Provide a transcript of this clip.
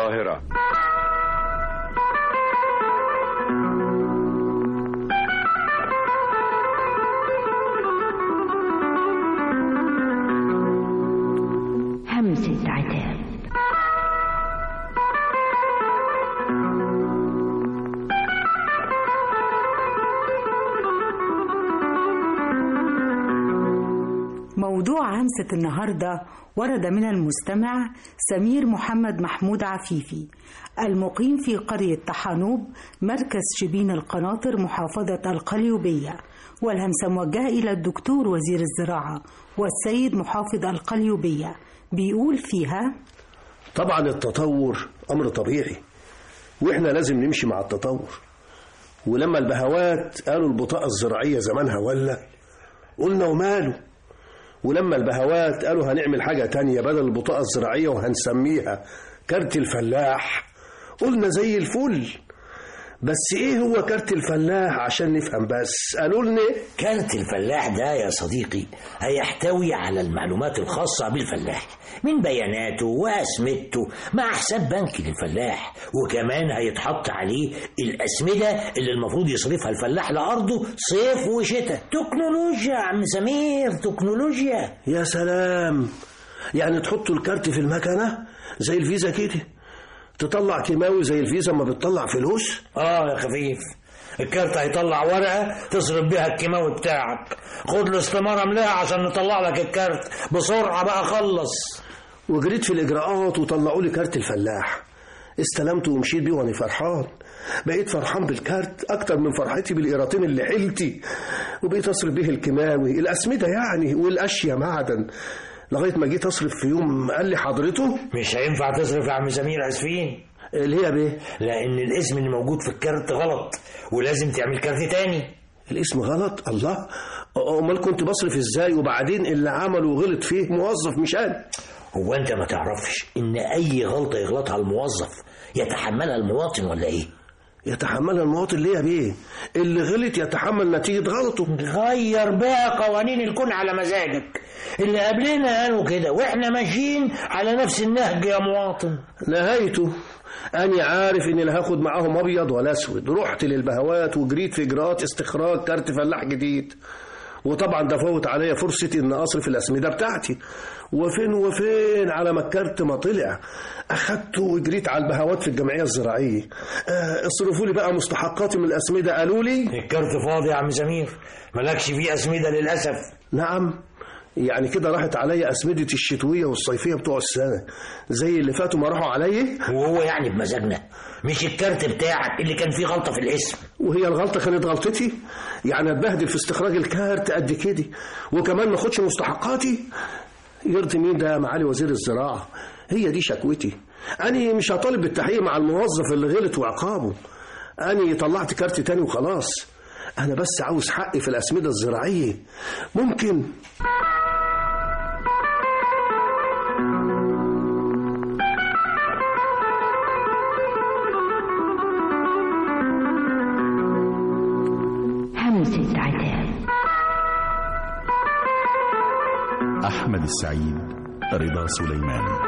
القاهرة همسة عتاب موضوع همسة النهاردة ورد من المستمع سمير محمد محمود عفيفي المقيم في قرية طحانوب مركز شبين القناطر محافظة القليوبية والهمسة موجهة إلى الدكتور وزير الزراعة والسيد محافظ القليوبية بيقول فيها طبعا التطور أمر طبيعي وإحنا لازم نمشي مع التطور ولما البهوات قالوا البطاقة الزراعية زمانها ولا قلنا وماله ولما البهوات قالوا هنعمل حاجة تانية بدل البطاقة الزراعية وهنسميها كارت الفلاح قلنا زي الفل بس ايه هو كارت الفلاح عشان نفهم بس قالوا لنا كارت الفلاح ده يا صديقي هيحتوي على المعلومات الخاصة بالفلاح من بياناته وأسمدته مع حساب بنكي للفلاح وكمان هيتحط عليه الأسمدة اللي المفروض يصرفها الفلاح لأرضه صيف وشتاء تكنولوجيا يا عم سمير تكنولوجيا يا سلام يعني تحطوا الكارت في المكنة زي الفيزا كده تطلع كيماوي زي الفيزا ما بتطلع فلوس اه يا خفيف الكارت هيطلع ورقة تصرف بيها الكيماوي بتاعك خد الاستمارة املاها عشان نطلع لك الكارت بسرعة بقى خلص وجريت في الإجراءات وطلعوا لي كارت الفلاح استلمته ومشيت بيه وأنا فرحان بقيت فرحان بالكارت أكتر من فرحتي بالقيراطين اللي حيلتي وبقيت أصرف بيه الكيماوي الأسمدة يعني والأشياء معدن لغاية ما جيت أصرف في يوم قال لي حضرته مش هينفع تصرف يا عم سمير اسفين اللي هي بيه لأن الاسم اللي موجود في الكارت غلط ولازم تعمل كارت تاني الاسم غلط الله امال كنت بصرف ازاي وبعدين اللي عمله وغلط فيه موظف مش انا هو انت ما تعرفش ان اي غلطة يغلطها الموظف يتحملها المواطن ولا ايه يتحملها المواطن ليه يا بيه اللي غلط يتحمل نتيجة غلطه غير بقى قوانين الكون على مزاجك اللي قبلنا قالوا كده واحنا ماشيين على نفس النهج يا مواطن نهايته أنا عارف إني لا هاخد معاهم أبيض ولا أسود رحت للبهوات وجريت في إجراءات استخراج كارت فلاح جديد وطبعا ده فوت عليا فرصتي إن أصرف الأسمدة بتاعتي وفين وفين على ما الكارت ما طلع أخدته وجريت على البهوات في الجمعية الزراعية آه، اصرفوا لي بقى مستحقاتي من الأسمدة قالوا لي الكارت فاضي يا عم سمير مالكش فيه أسمدة للأسف نعم يعني كده راحت عليا أسمدة الشتوية والصيفية بتوع السنة زي اللي فاتوا ما راحوا عليا وهو يعني بمزاجنا مش الكارت بتاعك اللي كان فيه غلطة في الاسم وهي الغلطة كانت غلطتي يعني اتبهدل في استخراج الكارت قد كده وكمان ما اخدش مستحقاتي يرضي مين ده يا معالي وزير الزراعة هي دي شكوتي أنا مش هطالب بالتحقيق مع الموظف اللي غلط وعقابه أنا طلعت كارت تاني وخلاص أنا بس عاوز حقي في الأسمدة الزراعية ممكن همسة عتاب أحمد السعيد رضا سليمان